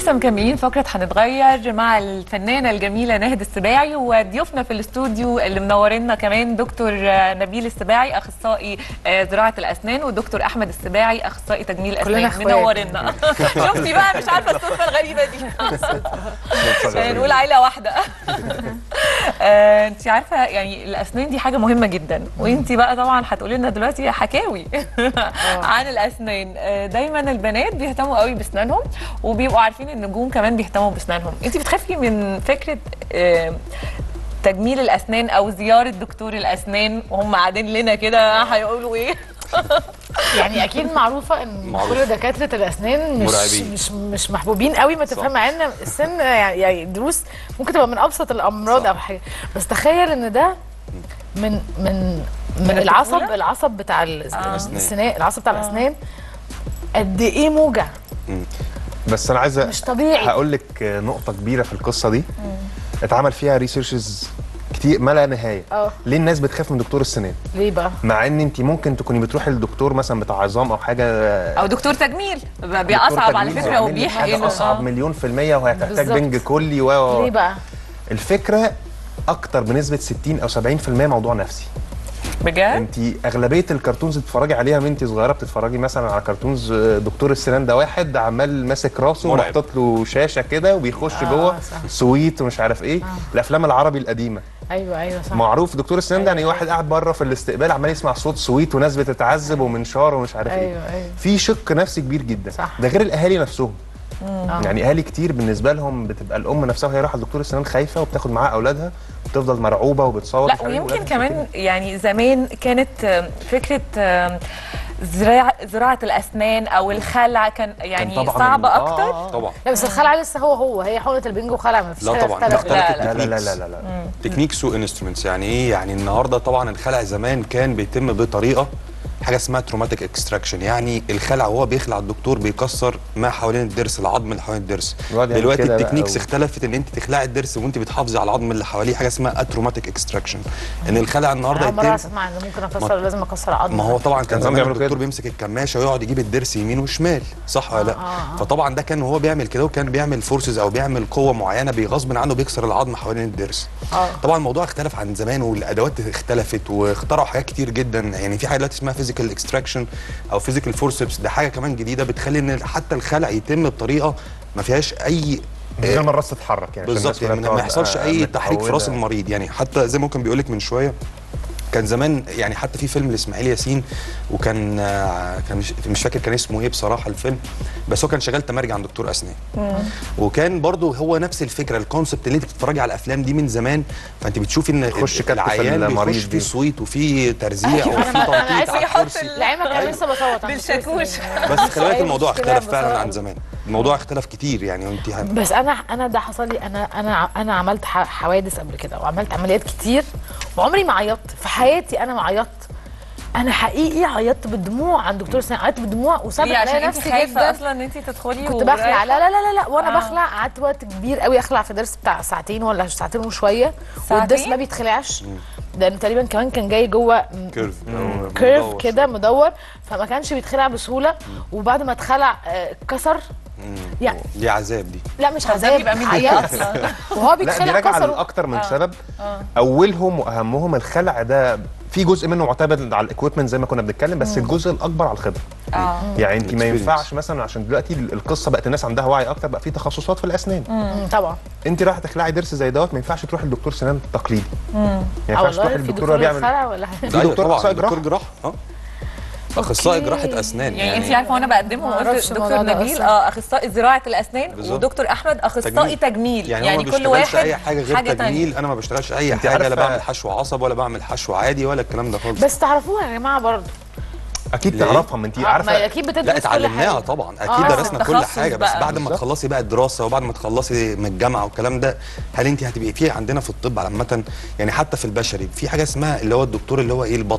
ولسه مكملين فقرة هنتغير مع الفنانة الجميلة ناهد السباعي وضيوفنا في الاستوديو اللي منورنا كمان دكتور نبيل السباعي أخصائي آه، زراعة الأسنان ودكتور أحمد السباعي أخصائي تجميل كلنا الأسنان إخوات. منورنا شفتي بقى مش عارفة الصدفة الغريبة دي آه، نقول عيلة واحدة آه، انت عارفة يعني الأسنان دي حاجة مهمة جدا وانت بقى طبعا هتقولي لنا دلوقتي حكاوي عن الأسنان آه، دايما البنات بيهتموا قوي بأسنانهم وبيبقوا عارفين النجوم كمان بيهتموا بأسنانهم انت بتخافي من فكرة آه، تجميل الأسنان أو زيارة دكتور الأسنان وهم قاعدين لنا كده هيقولوا إيه يعني اكيد معروفه ان معروف. كل دكاتره الاسنان مش مرعبين. مش مش محبوبين قوي ما تفهم مع ان السن يعني يعني دروس ممكن تبقى من ابسط الامراض صح. او حاجه بس تخيل ان ده من من من العصب الطفولة؟ العصب بتاع ال- الأسنان. السنان العصب بتاع الاسنان قد ايه موجع بس انا عايز مش طبيعي هقول لك نقطه كبيره في القصه دي اتعمل فيها ريسيرشز كتير ما لا نهايه اه ليه الناس بتخاف من دكتور السنان ليه بقى مع ان انت ممكن تكوني بتروحي للدكتور مثلا بتاع عظام او حاجه أو دكتور تجميل دكتور بيأصعب على تجميل فكرة هيعمل لك حاجه وبيحقن اصعب آه. مليون في الميه وهتحتاج بالظبط. بنج كلي و ليه بقى الفكره اكتر بنسبه 60 او 70% موضوع نفسي بجد انت اغلبيه الكرتونز اللي بتتفرجي عليها من انت صغيره بتتفرجي مثلا على كرتونز آه، دكتور السنان ده واحد عمال ماسك راسه مرعب. ومحطوط له شاشه كده وبيخش آه، جوه صح. سويت ومش عارف ايه الافلام العربي القديمه ايوه ايوه صح معروف دكتور السنان ده يعني أيوة، واحد قاعد بره في الاستقبال عمال يسمع صوت سويت وناس بتتعذب ومنشار ومش عارف ايه ايوه ايوه في شق نفسي كبير جدا صح. ده غير الاهالي نفسهم آه. يعني اهالي كتير بالنسبه لهم بتبقى الام نفسها وهي رايحه لدكتور السنان خايفه وبتاخد معاها اولادها وبتفضل مرعوبه وبتصور لا مش عارف إيه، ويمكن ولادها كمان يعني زمان كانت آم، فكرة آم، زراعة زراعة الأسنان أو الخلع كان يعني طبعاً صعبة آه، أكتر آه، آه. طبعا لا بس الخلع لسه هو هو هي حقنه البنج وخلع ما فيش لا حاجه طبعاً، اختلفت. لا، لا، لا لا لا لا لا تكنيكس وانسترومنتس يعني ايه يعني النهارده طبعا الخلع زمان كان بيتم بطريقه حاجه اسمها تروماتيك اكستراكشن يعني الخلع وهو بيخلع الدكتور بيكسر ما حوالين الضرس العظم اللي حوالين الضرس يقعد يعمل دلوقتي كده بقى التكنيكس و- اختلفت ان انت تخلعي الضرس وانت بتحافظي على العظم اللي حواليه حاجه اسمها اتروماتيك اكستراكشن ان الخلع النهارده انا مره يتم اسمع ان ممكن اكسر لازم اكسر عظم ما هو طبعا كان كان زمان بيعملوا الدكتور كده. بيمسك الكماشه ويقعد يجيب الضرس يمين وشمال صح ولا لا آه، آه. فطبعا ده كان وهو بيعمل كده وكان بيعمل فورسز او بيعمل قوه معينه بغصب عنه بيكسر العظم حوالين الضرس اه طبعا الموضوع اختلف عن زمان والادوات اختلفت واخترعوا حاجات كتير جدا يعني في حاجه دلوقتي اسمها فيزيكال اكستراكشن او فيزيكال فورسبس ده حاجه كمان جديده بتخلي ان حتى الخلع يتم بطريقه ما فيهاش اي من غير ما الراس تتحرك يعني عشان بالظبط الناس كلها يعني ما بتقعد، يحصلش آه، اي تحريك في راس متعودة. المريض يعني حتى زي ما كان بيقول لك من شويه كان زمان يعني حتى في فيلم لاسماعيل ياسين وكان آه، كان مش, مش فاكر كان اسمه ايه بصراحه الفيلم بس هو كان شغال تمرجي عند دكتور اسنان وكان برضه هو نفس الفكره الكونسبت اللي انت بتتفرجي على الافلام دي من زمان فانت بتشوفي ان تخش كتف العيان المريض بيخش دي. فيه صويت وفيه ترزيع أيوة، وفيه أنا- أنا تنطيط عايزة على يحط الكرسي ال- لعلمك انا لسه بصوت عند بالشاكوش. الكرسي. بس خلي بالك أي الموضوع مشكلة اختلف فعلا بصوت. عن زمان الموضوع اختلف كتير يعني وانت بس انا انا ده حصل لي انا انا انا عملت ح- حوادث قبل كده وعملت عمليات كتير وعمري ما عيطت في حياتي انا ما عيطت انا حقيقي عيطت بالدموع عند دكتور سنان عيطت بالدموع وسابت ليه عشان عليا انت نفسي خايفة جدا أصلا إن أنت تدخلي كنت بخلع ورايحة؟ لا لا لا لا, لا. وانا آه. بخلع قعدت وقت كبير قوي اخلع في درس بتاع ساعتين ولا ساعتين وشويه ساعتين؟ والدرس ما بيتخلعش لان تقريبا كمان كان جاي جوه م- كيرف كيرف كده مدور فما كانش بيتخلع بسهوله وبعد ما اتخلع آه، اتكسر يعني دي عذاب دي لا مش ده عذاب بيبقى من عيطت. أصلا وهو لا دي بيتخلع راجعه كسره لاكتر من سبب اولهم واهمهم الخلع ده في جزء منه معتمد على الاكويبمنت زي ما كنا بنتكلم بس الجزء الاكبر على الخبره اه يعني انت ما Experience. ينفعش مثلا عشان دلوقتي القصه بقت الناس عندها وعي اكتر بقى في تخصصات في الاسنان مم، طبعا انت رايحه تخلعي ضرس زي دوت ما ينفعش تروحي لدكتور سنان تقليدي ما اه ينفعش تروحي والله في للدكتور دكتور بيعمل خلع ولا حاجه في أيوة دكتور طبعا أخصائي دكتور جراحة. جراحه اه اخصائي أوكي. جراحه اسنان يعني انت عارفه وانا بقدمهم ما قلت أعرفش دكتور الموضوع ده نبيل أصلاً. اه اخصائي زراعه الاسنان بالظبط. ودكتور احمد اخصائي تجميل يعني, يعني, هو ما كل بيشتغلش واحد اي حاجه غير حاجة تجميل تانية. انا ما بشتغلش اي أنت حاجه لا عارفة- بعمل حشو عصب ولا بعمل حشو عادي ولا الكلام ده خالص بس تعرفوها يا جماعه برضه اكيد ليه؟ تعرفها ما انت ما عارفه اكيد بتدرس لا كل اتعلمناها حاجة. طبعا اكيد آه، درسنا كل التخصص حاجه بس بقى. بعد ما بالظبط. تخلصي بقى الدراسه وبعد ما تخلصي من الجامعه والكلام ده هل انت هتبقي في عندنا في الطب عامه يعني حتى في البشري في حاجه اسمها اللي هو الدكتور اللي هو ايه البطنه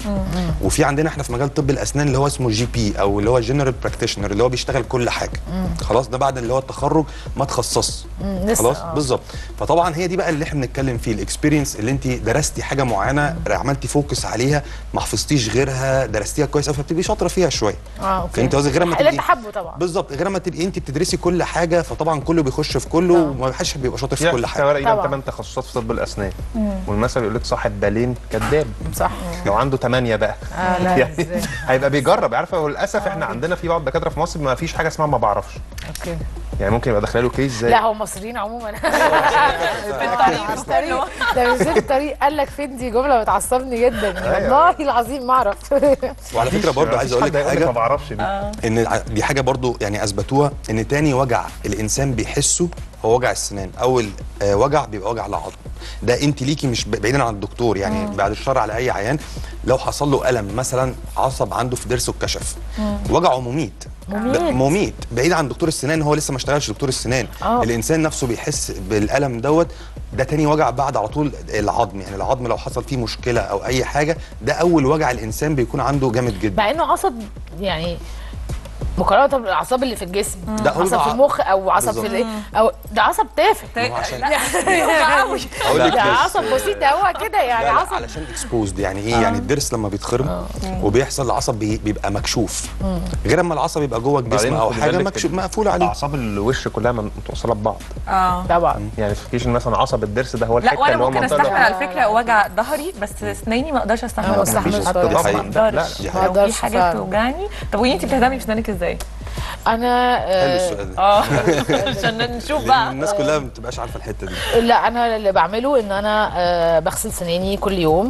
وفي عندنا احنا في مجال طب الاسنان اللي هو اسمه جي بي او اللي هو جنرال براكتيشنر اللي هو بيشتغل كل حاجه خلاص ده بعد اللي هو التخرج ما تخصص مم، لسه، خلاص آه. بالظبط فطبعا هي دي بقى اللي احنا بنتكلم فيه الاكسبيرينس اللي انت درستي حاجه معينه عملتي فوكس عليها ما حفظتيش غيرها درستيها كويس قوي فبتبقي شاطره فيها شويه اه اوكي فهمت قصدي غير ما اللي تبقي انت حابه طبعا بالظبط غير ما تبقي انت بتدرسي كل حاجه فطبعا كله بيخش في كله وما حدش بيبقى شاطر في كل حاجه ورق يبقى طبعا. 8 تخصصات في طب الاسنان والمثل يقول لك صاحب بالين كذاب صح لو عنده 8 بقى آه، لا، يعني إزاي؟ هيبقى بيجرب عارفه وللاسف احنا عندنا في بعض الدكاتره في مصر ما فيش حاجه اسمها ما بعرفش اوكي يعني ممكن يبقى داخله له كيس زي لا هو المصريين عموما في الطريق في الطريق ده في الطريق قال لك فين دي جمله بتعصبني جدا يعني والله العظيم ما اعرف وعلى فكره برضه عايز اقول لك ما حاجه بعرفش دي ان ع- دي حاجه برضو يعني اثبتوها ان تاني وجع الانسان بيحسه هو وجع السنان اول آه وجع بيبقى وجع العظم ده انت ليكي مش ب- بعيدا عن الدكتور يعني بعد الشر على اي عيان لو حصل له الم مثلا عصب عنده في ضرسه اتكشف وجعه مميت مميت. ب- مميت بعيد عن دكتور السنان هو لسه ما اشتغلش دكتور السنان آه. الانسان نفسه بيحس بالالم دوت ده تاني وجع بعد على طول العظم يعني العظم لو حصل فيه مشكله او اي حاجه ده اول وجع الانسان بيكون عنده جامد جدا مع انه عصب يعني مقارنه بالاعصاب اللي في الجسم ده هو عصب في ع- المخ او عصب في بالظبط. الايه او ده عصب تافه هو عشان- لا يوجع قوي. هقول لك ده بس- عصب بسيط ده هو كده يعني لا لا عصب علشان اكسبوزد يعني ايه يعني الضرس لما بيتخرم وبيحصل العصب بي بيبقى مكشوف غير اما العصب يبقى جوه الجسم بعدين او خدي حاجه بالك مكشوف مقفول عليه اعصاب الوش كلها م- متوصله ببعض اه طبعا يعني تفكيش مثلا عصب الضرس ده هو لا الحته وانا اللي هو ممكن المنطقه استحمل اللي- على فكره وجع ظهري بس اسناني ما اقدرش استحمل أنا ما وجع بستحملش ظهري. طبعاً. دي ما حقيقة. اقدرش دي حقيقة. لو في ما أقدرش حاجه فعلاً. بتوجعني طب وانتي بتهتمي بسنانك ازاي؟ انا حلو آه، السؤال ده اه عشان نشوف لأن بقى الناس كلها ما بتبقاش عارفه الحته دي لا انا اللي بعمله ان انا آه، بغسل سناني كل يوم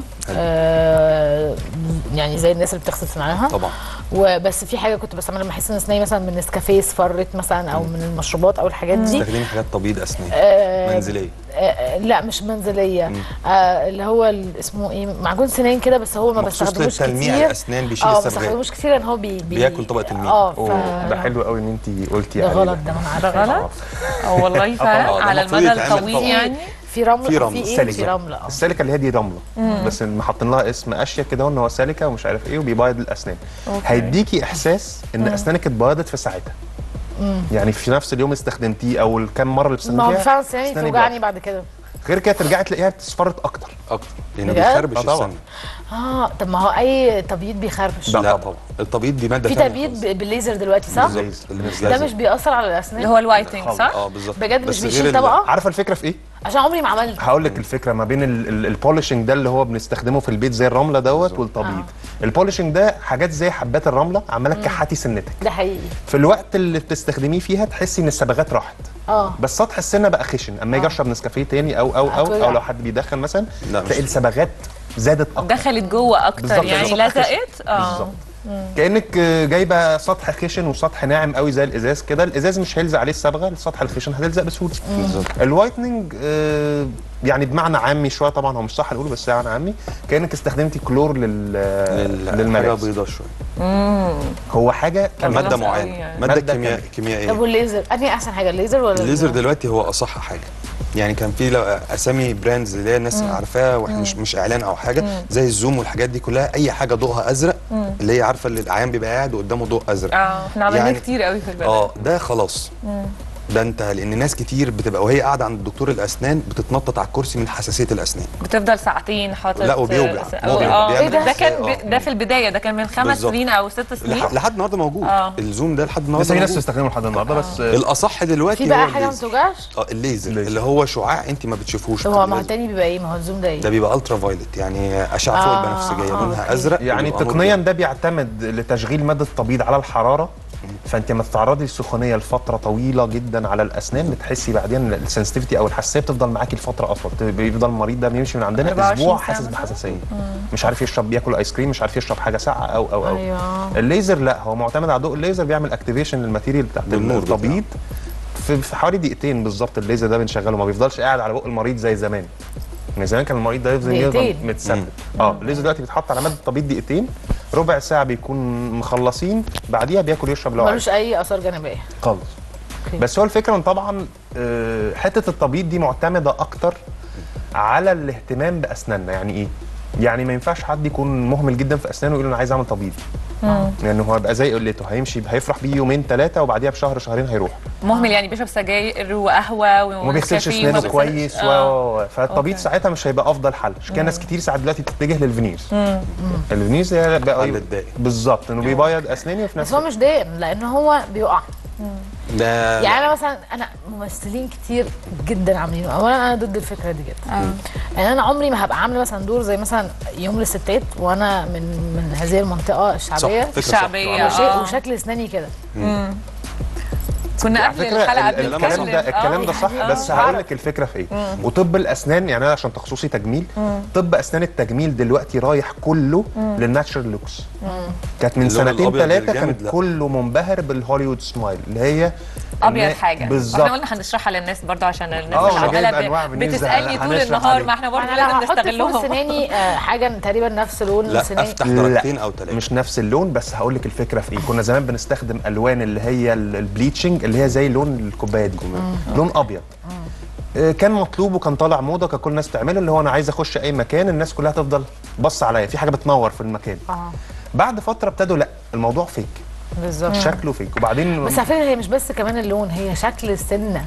آه، يعني زي الناس اللي بتغسل سنانها طبعا وبس في حاجه كنت بستعملها لما احس ان اسناني مثلا من نسكافيه اصفرت مثلا او من المشروبات او الحاجات دي استخدمي حاجات تبييض اسنان آه، منزليه آه، لا مش منزليه آه اللي هو ال- اسمه ايه معجون سنان كده بس هو ما مخصوص بستخدموش لتلميع كتير الاسنان بيشيل اه ما الصبغات بستخدموش كتير لان هو بي بي بياكل طبقة الميل. اه ف... أوه، ده حلو قوي ان انت قلتي ده عليه غلط ده ما انا عارفه غلط اه والله آه، فعلا ده على المفروض المدى يتعمل الطويل طبعاً. يعني في رمله في رملة. في ايه سالكة. في رمله اه السالكه اللي هي دي رمله بس إن حاطين لها اسم اشيك كده ان هو سالكه ومش عارف ايه وبيبيض الاسنان أوكي. هيديكي احساس ان اسنانك اتبيضت في ساعتها يعني في نفس اليوم استخدمتيه او الكام مره اللي ما هو بتستخدميها فعلا سناني أسنانك توجعني بيضت. بعد كده غير كده ترجعي تلاقيها اصفرت اكتر اكتر لانه بجد؟ بيخربش آه، طبعاً. السن اه طب ما هو اي تبييض بيخربش لا لا طبعاً. طبعا التبييض دي ماده في تانية تبييض خالص. ب- بالليزر دلوقتي صح؟ بالليزر. ده مش بيأثر على اللي الاسنان هو الوايتنج صح؟ اه بالظبط بجد مش بس بيشيل غير ال- طبقه عارفه الفكره في ايه؟ عشان عمري ما عملت هقول لك الفكره ما بين ال- ال- البولشنج ده اللي هو بنستخدمه في البيت زي الرمله دوت والتبييض البولشنج ده حاجات زي حبات الرمله عماله تكحتي سنتك ده حقيقي في الوقت اللي بتستخدميه فيها تحسي ان الصبغات راحت اه بس سطح السنه بقى خشن اما يجي اشرب نسكافيه تاني او او او هتولع. او لو حد بيدخن مثلا لا، مش تلاقي الصبغات زادت اكتر دخلت جوه اكتر بالظبط، يعني سطح خشن. لزقت اه بالظبط كانك آه، جايبه سطح خشن وسطح ناعم قوي زي الازاز كده الازاز مش هيلزق عليه الصبغه السطح الخشن هتلزق بسهوله بالظبط الوايتنينج آه، يعني بمعنى عامي شويه طبعا هو مش صح نقوله بس يعني عامي كانك استخدمتي كلور لل لل- حاجه للملابس بيضاء شويه هو حاجه طب ماده خلاص معينه قوي يعني. ماده مادة كيمياء كيميائية. كيميائيه طب والليزر انهي احسن حاجه الليزر ولا الليزر ال- دلوقتي هو اصح حاجه يعني كان في لو- اسامي براندز اللي هي الناس عارفاها واحنا مش مش اعلان او حاجه زي الزوم والحاجات دي كلها اي حاجه ضوءها ازرق اللي هي عارفه اللي الاعيان بيبقى قاعد وقدامه ضوء ازرق اه احنا عملناه يعني- كتير قوي في البلد اه ده خلاص ده انت لان ناس كتير بتبقى وهي قاعده عند دكتور الاسنان بتتنطط على الكرسي من حساسيه الاسنان بتفضل ساعتين حاطط لا، وبيوجع. س- هو اه بيعمل- ده, ده كان آه. ب- ده في البدايه ده كان من خمس بالظبط. سنين او ست سنين لح- لحد النهارده موجود آه. الزوم ده لحد النهارده لسه في ناس موجود. بتستخدمه لحد النهارده بس آه، الاصح دلوقتي في بقى هو حاجه ما الليزر. توجعش اه الليزر الليزر. اللي هو شعاع انت ما بتشوفوش طب هو ما هو الليزر. التاني بيبقى ايه ما هو الزوم ده ايه ده بيبقى الترا فايلت يعني اشعه فوق آه، البنفسجيه آه، لونها أوكي. ازرق يعني وبيبقى نور تقنيا جدا. ده بيعتمد لتشغيل ماده التبييض على الحراره فانت لما تتعرضي للسخونيه لفتره طويله جدا على الاسنان بتحسي بعدين السنسيتيفيتي او الحساسيه بتفضل معاكي لفتره اطول بيفضل المريض ده بيمشي من عندنا 24 اسبوع ساعة حاسس مثلاً؟ بحساسيه مش عارف يشرب بياكل ايس كريم مش عارف يشرب حاجه ساقعه او او او ايوه الليزر لا هو معتمد على ضوء الليزر بيعمل اكتيفيشن للماتيريال بتاعت بالنور بتاعه. التبييض في في حوالي دقيقتين بالظبط الليزر ده بنشغله ما بيفضلش قاعد على بق المريض زي زمان من زمان كان المريض ده يفضل يفضل دقيقتين. متثبت اه الليزر دلوقتي بيتحط على ماده التبييض دقيقتين ربع ساعه بيكون مخلصين بعديها بياكل يشرب لو عايز ملوش اي اثار جانبيه خالص أوكي. بس هو الفكره ان طبعا آه، حته التبييض دي معتمده اكتر على الاهتمام باسناننا يعني ايه يعني ما ينفعش حد يكون مهمل جدا في اسنانه ويقول انا عايز اعمل تبييض لانه هو هيبقى زي قلته هيمشي هيفرح بيه يومين ثلاثه وبعديها بشهر شهرين هيروح مهمل يعني بيشرب سجاير وقهوه وما بيغسلش ونسكافيه اسنانه وما كويس بيغسلش- و آه. و- فالتبييض أوكي. ساعتها مش هيبقى افضل حل عشان كده ناس كتير ساعات دلوقتي بتتجه للفينيرز الفينيرز هي بقى حل الدائم. بالظبط انه بيبيض اسناني وفي بس نفس هو مش دائم لان هو بيقع ده يعني انا مثلا انا ممثلين كتير جدا عاملينه اولا انا ضد الفكره دي جدا يعني انا عمري ما هبقى عامله مثلا دور زي مثلا يوم للستات وانا من من هذه المنطقه صح الشعبيه فكرة صح. الشعبية. وشيء آه. وشكل اسناني كده كنا على قبل فكره الحلقه ال- بنتكلم الكلام ده الكلام ده آه، صح يعني بس آه. هقول لك الفكره في ايه وطب الاسنان يعني انا عشان تخصصي تجميل طب اسنان التجميل دلوقتي رايح كله للناتشرال لوكس كانت من اللون سنتين الأبيض ثلاثه الجامد كان لا. كله منبهر بالهوليوود سمايل اللي هي ابيض إن- حاجه بالظبط احنا قلنا هنشرحها للناس برضو عشان الناس آه، اللي وأنا جايب عماله أنواع ب- بالنسبة- بتسالني طول هنشرح النهار عليه. ما احنا برضو انا لو لازم هحط فوق نستغلهم سناني آه، حاجه تقريبا نفس لون لا سناني افتح درجتين او ثلاثه مش نفس اللون بس هقول لك الفكره في ايه كنا زمان بنستخدم الوان اللي هي ال- البليتشنج اللي هي زي لون الكوبايه دي لون ابيض آه، كان مطلوب وكان طالع موضه كان كل الناس تعمله اللي هو انا عايز اخش اي مكان الناس كلها تفضل بص عليا في حاجه بتنور في المكان اه بعد فتره ابتدوا لا الموضوع فيك بالظبط شكله فيك وبعدين بس على فكره هي مش بس كمان اللون هي شكل السنه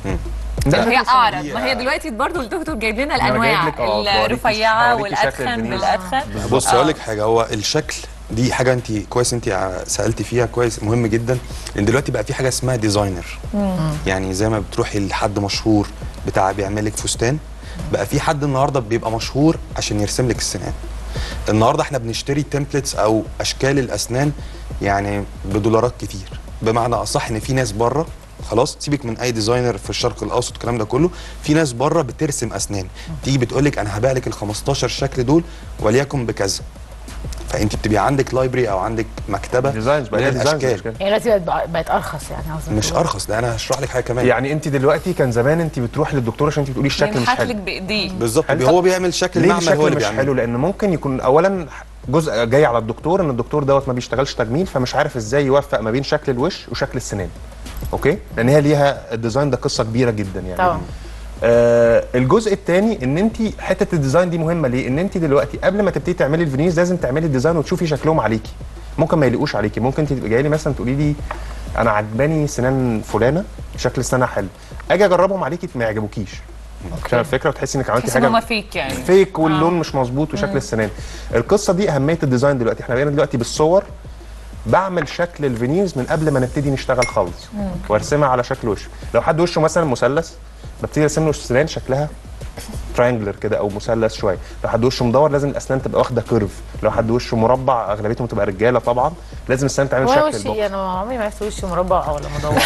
لا، هي اعرض ما هي دلوقتي برضو الدكتور جايب لنا أنا جايب الانواع لك، آه، بوريكي- الرفيعه بوريكي شكل والادخن الفينيرز. بالادخن بص آه. اقول لك حاجه هو الشكل دي حاجه انت كويس انت ع- سالتي فيها كويس مهم جدا لان دلوقتي بقى في حاجه اسمها ديزاينر يعني زي ما بتروحي لحد مشهور بتاع بيعمل لك فستان بقى في حد النهارده بيبقى مشهور عشان يرسم لك السنان النهارده احنا بنشتري تمبلتس او اشكال الاسنان يعني بدولارات كتير بمعنى اصح ان في ناس بره خلاص سيبك من اي ديزاينر في الشرق الاوسط الكلام ده كله في ناس بره بترسم اسنان تيجي بتقول لك انا هبيع لك ال 15 شكل دول وليكن بكذا فانت بتبقى عندك لايبرري او عندك مكتبه ديزاينز بقى من ليها ديزاينز الاشكال أشكال. يعني دلوقتي بقت بقت ارخص يعني قصدك مش تقول. ارخص ده انا هشرح لك حاجه كمان يعني انت دلوقتي كان زمان انت بتروح للدكتور عشان انت بتقولي الشكل مش ينحت حلو لك بايديه بالظبط حلو. هو بيعمل شكل ليه المعمل هو الشكل اللي مش بيعمله حلو لان ممكن يكون اولا جزء جاي على الدكتور ان الدكتور دوت ما بيشتغلش تجميل فمش عارف ازاي يوفق ما بين شكل الوش وشكل السنان اوكي لان هي ليها الديزاين ده قصه كبيره جدا يعني طبعا آه الجزء الثاني ان انت حته الديزاين دي مهمه ليه ان انت دلوقتي قبل ما تبتدي تعملي الفينيز لازم تعملي الديزاين وتشوفي شكلهم عليكي ممكن ما يليقوش عليكي ممكن انت تبقى جايه لي مثلا تقولي لي انا عجباني سنان فلانه شكل سنانها حلو اجي اجربهم عليكي ما يعجبوكيش عشان الفكره وتحسي انك عملتي تحس ان حاجه هما فيك يعني فيك واللون مش مظبوط وشكل السنان القصه دي اهميه الديزاين دلوقتي احنا بقينا دلوقتي بالصور بعمل شكل الفينيرز من قبل ما نبتدي نشتغل خالص وارسمها على شكل وش لو حد وشه مثلا مثلث ببتدي ارسم له السنان شكلها ترينجلر كده او مثلث شويه لو حد وشه مدور لازم الاسنان تبقى واخده كيرف لو حد وشه مربع اغلبيتهم تبقى رجاله طبعا لازم السنان تعمل هو أنا شكل وشي البوكس انا عمري ما عرفت وشي مربع ولا مدور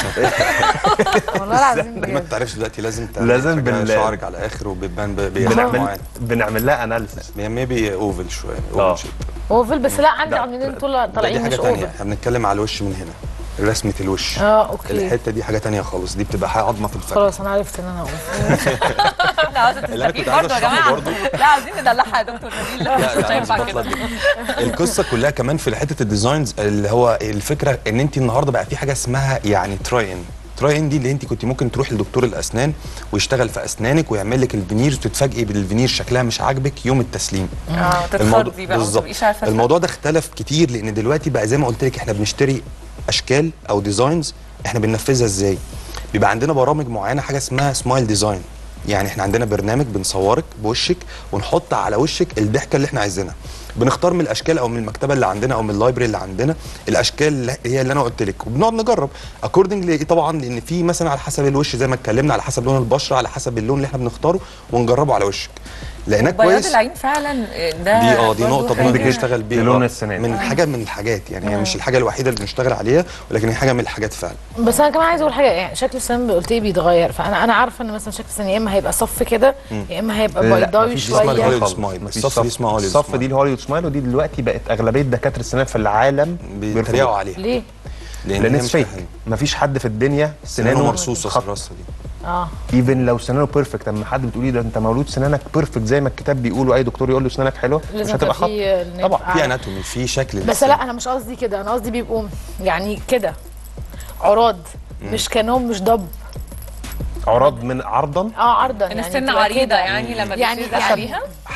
والله العظيم دي ما بجد بتعرفش دلوقتي لازم تعمل لازم حاجة بال- شعرك على اخر وبتبان ب- بشكل بنعمل معين بنعمل لها اناليسيس هي ميبي اوفل شويه آه. اوفل شيب اوفل بس لا عندي لا. عظمتين طول ده دي طالعين حاجه مش تانية اوفل احنا بنتكلم على الوش من هنا رسمه الوش اه اوكي الحته دي حاجه تانية خالص دي بتبقى حاجه عظمه في الفك خلاص انا عرفت ان انا اوفل لا عاوزه اللي أنا كنت تستفيد عايز برضه يا أشرحه جماعه برضه. لا عاوزين ندلعها يا دكتور نبيل لا لا مش لا هينفع مش كده بطلب القصه كلها كمان في حته الديزاينز اللي هو الفكره ان انت النهارده بقى في حاجه اسمها يعني تراي ان تراي ان دي اللي انت كنت ممكن تروح لدكتور الاسنان ويشتغل في اسنانك ويعمل لك الفينيرز وتتفاجئي بالفينير شكلها مش عاجبك يوم التسليم اه تتخضي بقى بالظبط وتبقيش عارفه الموضوع ده اختلف كتير لان دلوقتي بقى زي ما قلت لك احنا بنشتري اشكال او ديزاينز احنا بننفذها ازاي بيبقى عندنا برامج معينه حاجه اسمها سمايل ديزاين يعني احنا عندنا برنامج بنصورك بوشك ونحط على وشك الضحكه اللي احنا عايزينها بنختار من الاشكال او من المكتبه اللي عندنا او من اللايبرري اللي عندنا الاشكال اللي هي اللي انا قلت لك وبنقعد نجرب اكوردنج طبعا لان في مثلا على حسب الوش زي ما اتكلمنا على حسب لون البشره على حسب اللون اللي احنا بنختاره ونجربه على وشك لقيناه بياض كويس العين فعلا ده دي اه دي برضه نقطه حاجة- برضه بنشتغل بيها لون آه. السنان. من حاجه من الحاجات يعني هي مش الحاجه الوحيده اللي بنشتغل عليها ولكن هي حاجه من الحاجات فعلا بس انا كمان عايزه اقول حاجه يعني شكل السنان قلت لي بيتغير فانا انا عارفه ان مثلا شكل السنان يا اما هيبقى صف كده يا اما هيبقى لا، بيضاوي مفيش اسمها شويه الهوليوود خالص. سمايل. مفيش الصف دي صف. اسمها هوليوود الصف سمايل. دي الهوليوود سمايل ودي دلوقتي بقت اغلبيه دكاتره السنان في العالم بيتريقوا عليها ليه؟ لان هي اتس مش فيك حلوة. مفيش حد في الدنيا سنانه سنانه مرصوصه خط. الرصه دي اه ايفن لو سنانه بيرفكت اما حد بتقولي ده انت مولود سنانك بيرفكت زي ما الكتاب بيقول واي دكتور يقول له سنانك حلوه مش لازم هتبقى يبقى خط في نبقى طبعا في عارف. اناتومي في شكل بس للسن. لا انا مش قصدي كده انا قصدي بيبقوا يعني كده عراض مش كانهم مش ضب عراض من عرضا اه عرضا ان يعني السن بتبقى عريضه كده. يعني لما يعني- بيتنزل يعني- عليها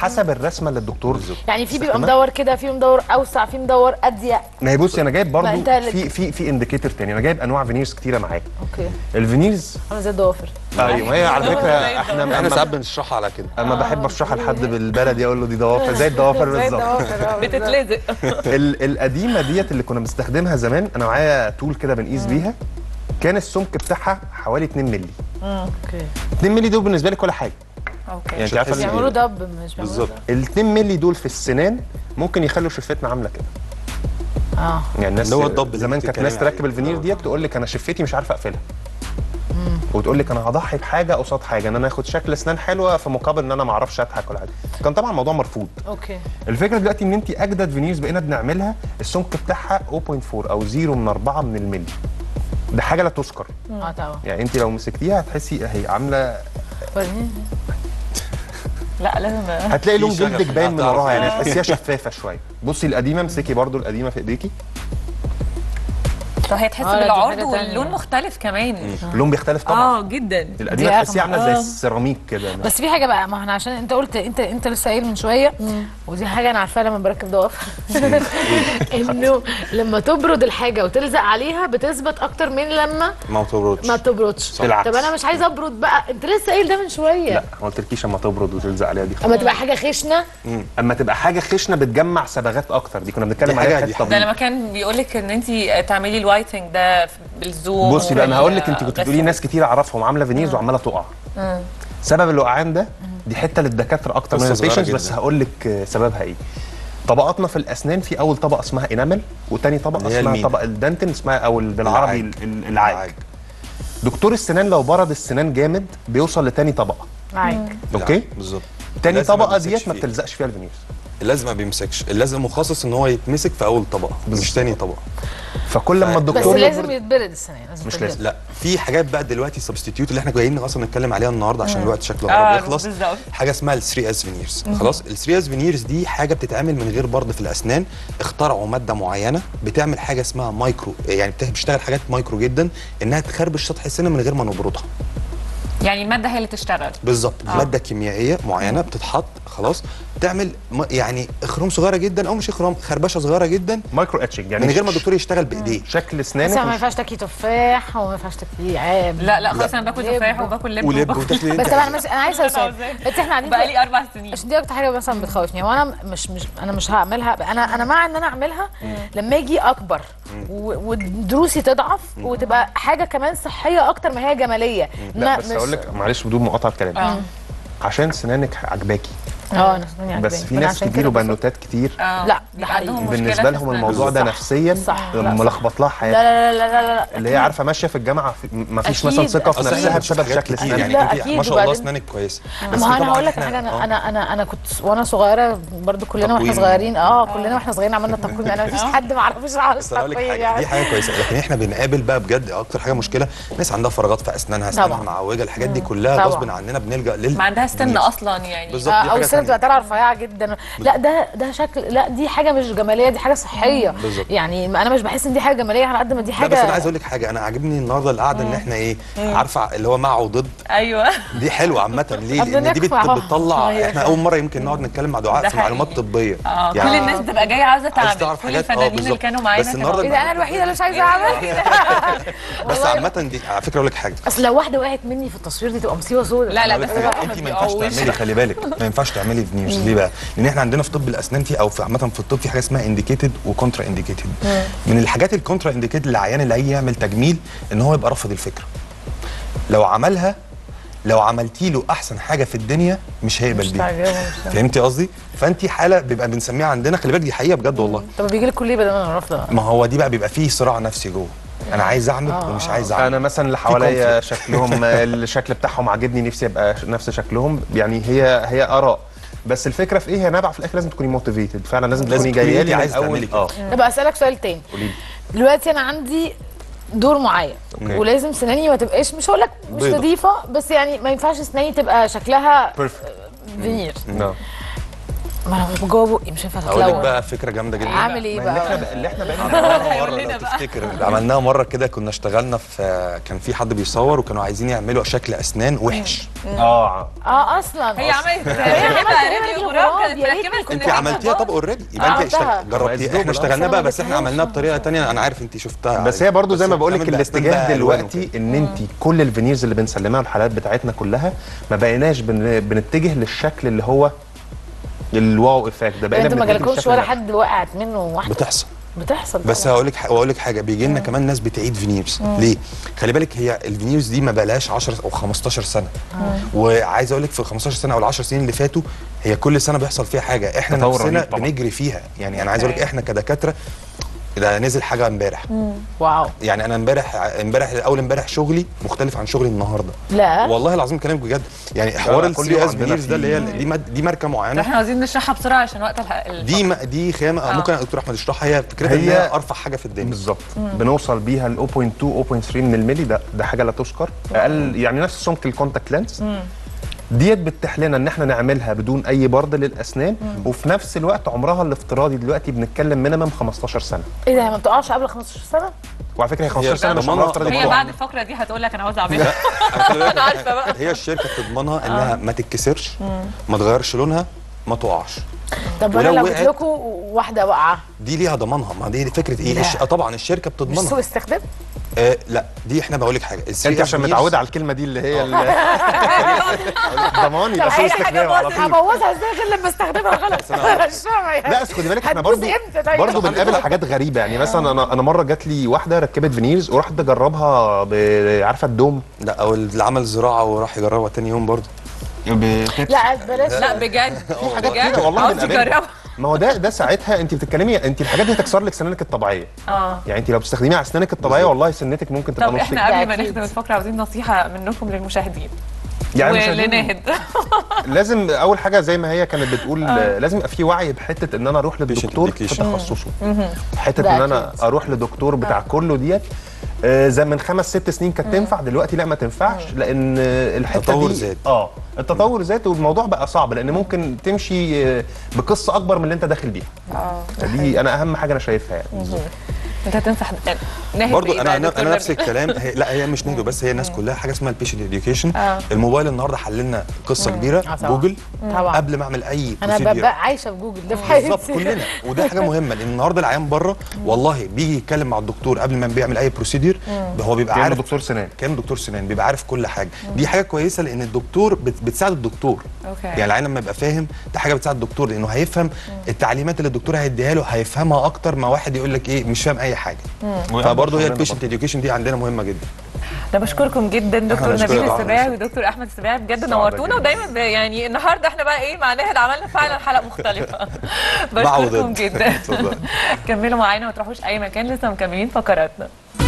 حسب الرسمه اللي الدكتور يعني في بيبقى استخدمها. مدور كده في مدور اوسع في مدور اضيق ما هي بصي انا جايب برضو ما أنت اللي- في في في انديكيتور تاني انا جايب انواع فينيرز كتيره معايا اوكي الفينيرز عامله زي الضوافر ايوه هي على فكره احنا احنا انا ساعات بنشرحها على كده اما بحب اشرحها لحد بالبلدي اقول له دي ضوافر زي الضوافر زي بالظبط الضوافر آه، بالظبط. بتتلزق ال- القديمه ديت اللي كنا بنستخدمها زمان انا معايا تول كده بنقيس بيها كان السمك بتاعها حوالي 2 مللي اوكي 2 مللي دول بالنسبه لي كل حاجه اوكي يعني انت عارفه هتحسي ال- بيعملوا دب مش بيعملوا بالظبط ال 2 مللي دول في السنان ممكن يخلوا شفتنا عامله كده دب. اه يعني الناس اللي هو الضب اللي زمان انت كانت ناس بتتكلمي تركب عليه. الفينير ديت تقول لك انا شفتي مش عارفه اقفلها وتقول لك انا هضحي بحاجه قصاد حاجه ان انا اخد شكل اسنان حلوه في مقابل ان انا ما اعرفش اضحك ولا حاجه كان طبعا الموضوع مرفوض اوكي الفكره دلوقتي ان انت اجدد فينيرز بقينا بنعملها السمك بتاعها 0.4 او 0 من 4 من الملي ده حاجه لا تذكر اه طبعا يعني انت لو مسكتيها هتحسي هي عامله وريني. لا لازم هتلاقي لون في شغف جلدك باين من هتعرف. وراها يعني تحسيها شفافه شويه بصي القديمه امسكي برضو القديمه في ايديكي طب هي تحس آه، لا، دي بالعرض حاجة تانية. واللون مختلف كمان اللون بيختلف طبعا اه جدا القديمه دي تحسيها عامله آه. زي السيراميك كده بس في حاجه بقى ما احنا عشان انت قلت انت انت لسه قايل من شويه ودي حاجه انا عارفاها لما بركب ضوافر انه لما تبرد الحاجه وتلزق عليها بتثبت اكتر من لما ما بتبردش ما تبردش بالعكس. طب انا مش عايزه ابرد بقى انت لسه قايل ده من شويه لا ما قلتلكيش اما تبرد وتلزق عليها دي اما تبقى حاجه خشنه اما تبقى حاجه خشنه بتجمع صبغات اكتر دي كنا بنتكلم دي عليها حاجة- في دي حته ده طبيعي لما كان بيقول لك ان انت تعملي الوايتنج ده بالزوم بصي بقى انا هقول لك انت كنت بس- بتقولي ناس كتير اعرفهم عامله فينيرز وعماله تقع سبب الوقعان ده دي حته للدكاتره اكتر من قصة صغيرة البيشنتس بس جدا. هقول لك آه، سببها ايه طبقاتنا في الاسنان في اول طبقه اسمها انامل وتاني طبقه اللي هي اسمها المين. طبقه الدنتن اسمها او ال- بالعربي العاج. ال- ال- العاج دكتور السنان لو برد السنان جامد بيوصل لتاني طبقه معاك اوكي بالظبط تاني لازم ما طبقه بيمسكش ديت ما فيه. بتلزقش فيها الفينيرز اللازم ما بيمسكش اللازم مخصص ان هو يتمسك في اول طبقه مش تاني طبقه فكل لما بس الدكتور لازم يبرد- يتبرد السنه لازم مش تتبرد. لازم. لا في حاجات بقى دلوقتي سبستيتيوت اللي احنا جايين اصلا نتكلم عليها النهارده عشان الوقت شكله آه، قرب يخلص بالظبط. حاجه اسمها ال 3 اس فينيرز خلاص ال 3 اس فينيرز دي حاجه بتتعمل من غير برد في الاسنان اخترعوا ماده معينه بتعمل حاجه اسمها مايكرو يعني بت- بتشتغل حاجات مايكرو جدا انها تخربش سطح السنه من غير ما نبردها يعني الماده هي اللي تشتغل بالظبط ماده كيميائيه معينه بتتحط خلاص تعمل م- يعني اخرام صغيره جدا او مش اخرام خربشه صغيره جدا مايكرو اتشنج يعني من غير ما ش- الدكتور يشتغل بايديه شكل بس اسنانك ما مش- ينفعش تاكلي تفاح وما ينفعش تاكلي عاب لا لا خلاص انا باكل لب. تفاح وباكل لب ولب وباكل- وتاكلي اللي بس انت طب انا عايزاه. مش انا عايزه اسال بس احنا قاعدين بقى لي اربع سنين عشان دي اكتر حاجه مثلا بتخوفني هو انا مش مش انا مش هعملها انا انا مع ان انا اعملها لما اجي اكبر و- ودروسي تضعف وتبقى حاجه كمان صحيه اكتر ما هي جماليه لا إنها بس اقول لك معلش بدون مقاطعه كلام اه عشان سنانك عجباكي اه انا سناني بس عجباني. في أنا ناس عشان كتير كده بس- وبنوتات كتير آه. لا، ده بيبقى عندهم حقيقي. مشكلة بالنسبه في لهم أسنانهم. الموضوع ده صح. نفسيا صح. لا، صح. ملخبط لها لا حياتها لا لا لا لا لا اللي هي عارفه ماشيه في الجامعه في- ما فيش أكيد، مثلا ثقه في أكيد. اصل نفسها احنا بسبب بنشوف حاجات شكل كتير اسنانها يعني لا، انت أكيد، ما شاء الله وبعدين- اسنانك كويسه ما هو انا هقول لك على حاجه انا انا انا انا كنت وانا صغيره برضو كلنا واحنا تقويم. صغيرين اه كلنا واحنا صغيرين عملنا تقويم انا مفيش حد ما اعرفوش عارف بس انا اقول لك تقويم حاجه دي يعني حاجه كويسه لكن احنا بنقابل بقى بجد اكتر حاجه مشكله ناس عندها فراغات في اسنانها اسنانها طبعا. معوجه الحاجات دي كلها طبعا. غصب عننا بنلجا لل ما عندها سن فينيرز. اصلا يعني بالظبط آه، دي او حاجه السنه بتبقى تانية. طالعه رفيعه جدا لا ده ده شكل لا دي حاجه مش جماليه دي حاجه صحيه بالظبط. يعني ما انا مش بحس ان دي حاجه جماليه على قد ما دي لا حاجه بس انا عايز اقول لك حاجه انا عاجبني النهارده القعده ان احنا ايه عارفه اللي هو مع وضد ايوه دي حلوه عامه ليه؟ قبل لان دي بت- نكفى. بتطلع أيوة احنا فعلا. اول مره يمكن نقعد نتكلم مع دعاء ده في معلومات حقيقي. طبيه اه كل الناس بتبقى جايه عاوزه عايز تعمل تعرف كل حاجات اه الفنانين اللي بالظبط كانوا معانا بس كانوا النهارده ايه ده انا الوحيده اللي مش عايزه اعمل بس عامه دي على فكره اقول لك حاجه اصل لو واحده وقعت مني في التصوير دي تبقى مصيبه سودة لا لا أقول بس لك حاجة، الواحد انت ما ينفعش بيقوش. تعملي خلي بالك ما ينفعش تعملي فينيرز ليه بقى؟ لان احنا عندنا في طب الاسنان في او في عامه في الطب في حاجه اسمها انديكيتد وكونترا انديكيتد من الحاجات الكونترا انديكيتد للعيان اللي هيجي يعمل تجميل ان هو يبقى رافض الفكره لو عملها لو عملتي له احسن حاجه في الدنيا مش هيقبل بيها فهمتي قصدي؟ فانت حاله بيبقى بنسميها عندنا خلي بالك دي حقيقه بجد والله طب بيجي لك كل ايه بدل ما انا رافضه ما هو دي بقى بيبقى فيه صراع نفسي جوه انا عايز اعمل ومش عايز اعمل انا مثلا اللي حواليا شكلهم الشكل بتاعهم عاجبني نفسي ابقى ش- نفس شكلهم يعني هي هي اراء بس الفكره في ايه هي نابعه في الاخر لازم تكوني موتيفيتد فعلا لازم لازم تكوني تكوني جايه انت لي من عايزة اول تعملي كده. اه طب اسالك سؤال تاني قولي لي دلوقتي انا عندي دور معين أوكي. ولازم سناني ما تبقاش مش هقول لك مش بيضة. نظيفه بس يعني ما ينفعش سناني تبقى شكلها بيرفكت فينير نعم ما انا جوه بقي مش هينفع اقول لك تتلون بقى فكره جامده جدا اعمل ايه اللي احنا بقى اللي احنا بقينا عملناها هيقول مره لنا لو بقى. تفتكر عملناها مره كده كنا اشتغلنا في كان في حد بيصور وكانوا عايزين يعملوا شكل اسنان وحش اه اه اصلا هي عملت هي عملت راديوغراف كانت يا ريتني مركبة كنت انت كل حاجة. عملتيها طب اوريدي يبقى انت عملتها. اشتغل- جربتي الدوبل، احنا اه. اشتغلنا بس بقى أنا بس احنا ما عملناها بشوفش. بطريقه تانية انا عارف انت شفتها بس هي برضو زي ما بقول لك بتعمل بأسنان الاتجاه بقى ألوان دلوقتي وكده. ان انت كل الفينيرز اللي بنسلمها الحالات بتاعتنا كلها ما بقيناش بن... بنتجه للشكل اللي هو الواو افكت ده بقينا انتوا ما بنتجه جالكوش للشكل ولا ده. حد وقعت منه واحده بتحصل بتحصل بس طبعاً. هقول لك هقول لك حاجه بيجي لنا كمان ناس بتعيد فينيرز ليه خلي بالك هي الفينيرز دي ما بقالهاش 10 او 15 سنه وعايز اقول لك في ال 15 سنه او ال 10 سنين اللي فاتوا هي كل سنه بيحصل فيها حاجه احنا تطور نفسنا رهيب طبعاً. بنجري فيها يعني انا عايز اقول لك أوكي. احنا كدكاتره ده نزل حاجه امبارح واو يعني انا امبارح امبارح اول امبارح شغلي مختلف عن شغلي النهارده لا والله العظيم كلامك بجد يعني حوار لا، ال كل 3 يوم اس عندنا فينيرز ده اللي هي في- دي ماد- دي ماركه طب معينه احنا عايزين نشرحها بسرعه عشان وقت الح... دي ما دي خامه آه. ممكن الدكتور احمد يشرحها هي فكرتها ان هي- هي ارفع حاجه في الدنيا بالظبط بنوصل بيها ل 0.2 0.3 من الملي ده ده حاجه لا تذكر اقل يعني نفس سمك الكونتاكت لينس ديت بتتيح لنا ان احنا نعملها بدون اي برد للاسنان وفي نفس الوقت عمرها الافتراضي دلوقتي بنتكلم مينيمم 15 سنه ايه ده هي ما بتقعش قبل 15 سنه وعلى فكره هي 15 سنه مش ضمانها- عمرها افتراضي هي طبعاً. بعد الفقره دي هتقول لك انا عاوزه اعملها انا عارفه بقى هي الشركه بتضمنها انها ما تتكسرش ما تغيرش لونها ما تقعش طب انا ولو لو جبت وقعت- لكم واحده واقعه دي ليها ضمانها ما دي فكره ايه لا. الش... آه طبعا الشركه مش سوء بتضمنها استخدام آه لا دي احنا بقول لك حاجه انت عشان متعوده على الكلمه دي اللي هي ال- ضمان يبقى طب سوء اي حاجه استخدام على باظت طول هبوظها ازاي غير لما استخدمها غلط مش فاهمه يعني لا بس خدي بالك احنا هتبوظ برضو امتى طيب؟ برضو بنقابل حاجات غريبه يعني مثلا انا انا مره جات لي واحده ركبت فينيرز ورحت اجربها ب- عارفه الدوم لا او اللي عمل زراعه وراح يجربها تاني يوم برضه لا بلاش لا بجد حاجات بجد كده والله عاوز بنقابلها. تجربها ما هو ده ده ساعتها انت بتتكلمي انت الحاجات دي هتكسر لك سنانك الطبيعيه اه يعني انت لو بتستخدميها على اسنانك الطبيعيه والله سنتك ممكن تبقى طب نص احنا قبل ما أكيد. نختم الفقره عاوزين نصيحه منكم للمشاهدين يعني مش عايزين- ولناهد لازم اول حاجه زي ما هي كانت بتقول آه. لازم يبقى في وعي بحته ان انا اروح للدكتور في education. تخصصه حته ده ان انا أكيد. اروح لدكتور بتاع كله ديت آه، زي من خمس ست سنين كانت تنفع دلوقتي لا ما تنفعش لان آه، الحته التطور دي زاد. اه التطور زاد والموضوع بقى صعب لان ممكن تمشي آه، بقصه اكبر من اللي انت داخل بيها اه فدي انا اهم حاجه انا شايفها يعني انت هتنصح ناهد برضو بإيه انا بقى انا, دكتور أنا نفس نبيل؟ الكلام هي لا هي مش نهدو بس هي الناس كلها حاجه اسمها البيشنت اديوكيشن آه. الموبايل النهارده حل لنا قصه كبيره آه طبعاً. جوجل طبعاً. قبل ما اعمل اي انا procedure. ببقى عايشه في جوجل ده في حياتي بالظبط كلنا وده حاجه مهمه لان النهارده العيان بره والله بيجي يتكلم مع الدكتور قبل ما بيعمل اي بروسيدير هو بيبقى كأنه عارف دكتور سنان كان دكتور سنان بيبقى عارف كل حاجه دي حاجه كويسه لان الدكتور بت بتساعد الدكتور أوكي. يعني العيان لما يبقى فاهم ده حاجه بتساعد الدكتور لانه هيفهم التعليمات اللي الدكتور هيديها له هيفهمها اكتر ما واحد يقول لك ايه مش فاهم اي حاجه فبرضه هي البيشنت اديوكيشن دي عندنا مهمه جدا انا بشكركم جدا دكتور بنشكرك نبيل طبعاً. السباعي ودكتور احمد السباعي بجد سعدة نورتونا جداً. ودايما ب- يعني النهارده احنا بقى ايه مع ناهد عملنا فعلا حلقه مختلفه بشكركم وضد. جدا اتفضل. كملوا معانا ما تروحوش اي مكان لسه مكملين فقراتنا